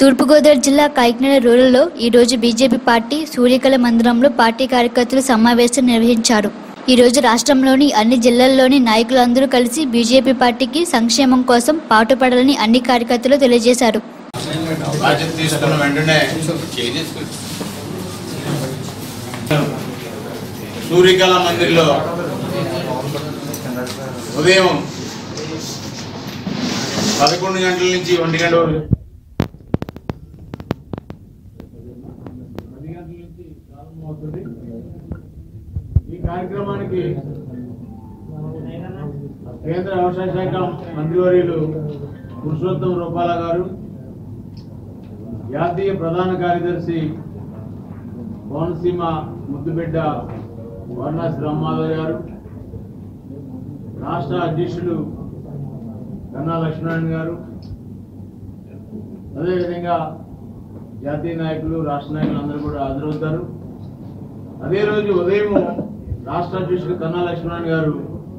తూర్పుగోదావరి జిల్లా కాకినాడ రూరల్లో ఈ రోజు బీజేపీ పార్టీ సూర్యకళ మందిరంలో పార్టీ కార్యకర్తలు సమావేశం నిర్వహించారు ఈ రోజు రాష్ట్రంలోని అన్ని జిల్లాల్లోని నాయకులందరూ కలిసి బీజేపీ పార్టీకి సంక్షేమం కోసం పాటుపడాలని అన్ని కార్యకర్తలు తెలియజేశారు బాధ్యత తీసుకున్న వెంటనే సూర్యకళ మందిర్లో ఉదయం పదకొండు గంటల నుంచి ఒంటి గంట వరకు పది గంటల నుంచి ప్రారంభమవుతుంది ఈ కార్యక్రమానికి కేంద్ర వ్యవసాయ శాఖ మంత్రివర్యులు పురుషోత్తం రూపాల గారు జాతీయ ప్రధాన కార్యదర్శి కోనసీమ ముద్దుబిడ్డ వారణాసి రామ్మాధవ్ గారు రాష్ట్ర అధ్యక్షులు కన్నా లక్ష్మీనారాయణ గారు అదేవిధంగా జాతీయ నాయకులు రాష్ట్ర నాయకులు అందరూ కూడా హాజరవుతారు అదే రోజు ఉదయం రాష్ట్ర అధ్యక్షులు కన్నా లక్ష్మీనారాయణ గారు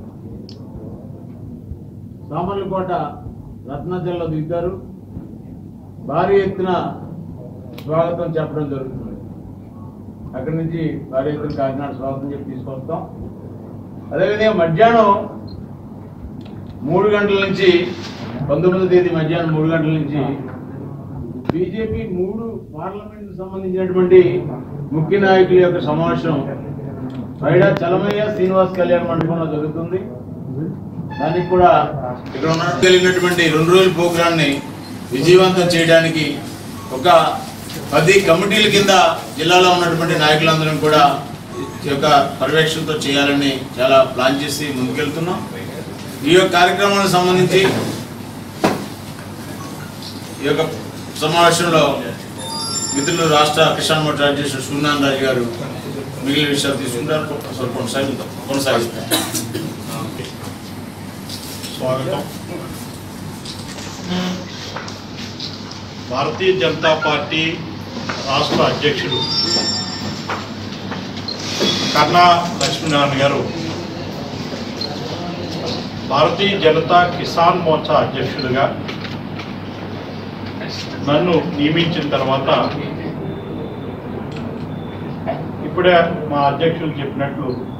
సామర్లకోట రత్నాచల్లో దిగుతారు భారీ ఎత్తున స్వాగతం చెప్పడం జరుగుతుంది అక్కడి నుంచి భారీ ఎత్తున కాకినాడ స్వాగతం చెప్పి తీసుకొస్తాం అదేవిధంగా మధ్యాహ్నం మూడు గంటల నుంచి పంతొమ్మిదో తేదీ మధ్యాహ్నం మూడు గంటల నుంచి బీజేపీ మూడు పార్లమెంట్ సంబంధించినటువంటి ముఖ్య నాయకుల యొక్క సమావేశం పైడా చలమయ్య శ్రీనివాస్ కళ్యాణ్ మండపంలో జరుగుతుంది దానికి కూడా ఇక్కడ ఉన్న కలిగినటువంటి రెండు రోజుల ప్రోగ్రామ్ ని విజయవంతం చేయడానికి ఒక పది కమిటీల కింద జిల్లాలో ఉన్నటువంటి నాయకులందరం కూడా ఈ యొక్క పర్యవేక్షణతో చేయాలని చాలా ప్లాన్ చేసి ముందుకెళ్తున్నాం ఈ యొక్క కార్యక్రమానికి సంబంధించి ఈ యొక్క సమావేశంలో మిత్రులు రాష్ట్ర కిసాన్ మోటార్ అధ్యక్షుడు సూర్యనారాయణ రాజు గారు మిగిలిన విషయాలు తీసుకుంటారు అసలు కొనసాగిస్తాం కొనసాగిస్తాం స్వాగతం భారతీయ జనతా పార్టీ రాష్ట్ర అధ్యక్షుడు కన్నా లక్ష్మీనారాయణ గారు భారతీయ జనతా కిసాన్ మోర్చా అధ్యక్షుడిగా నన్ను నియమించిన తర్వాత ఇప్పుడే మా అధ్యక్షులు చెప్పినట్లు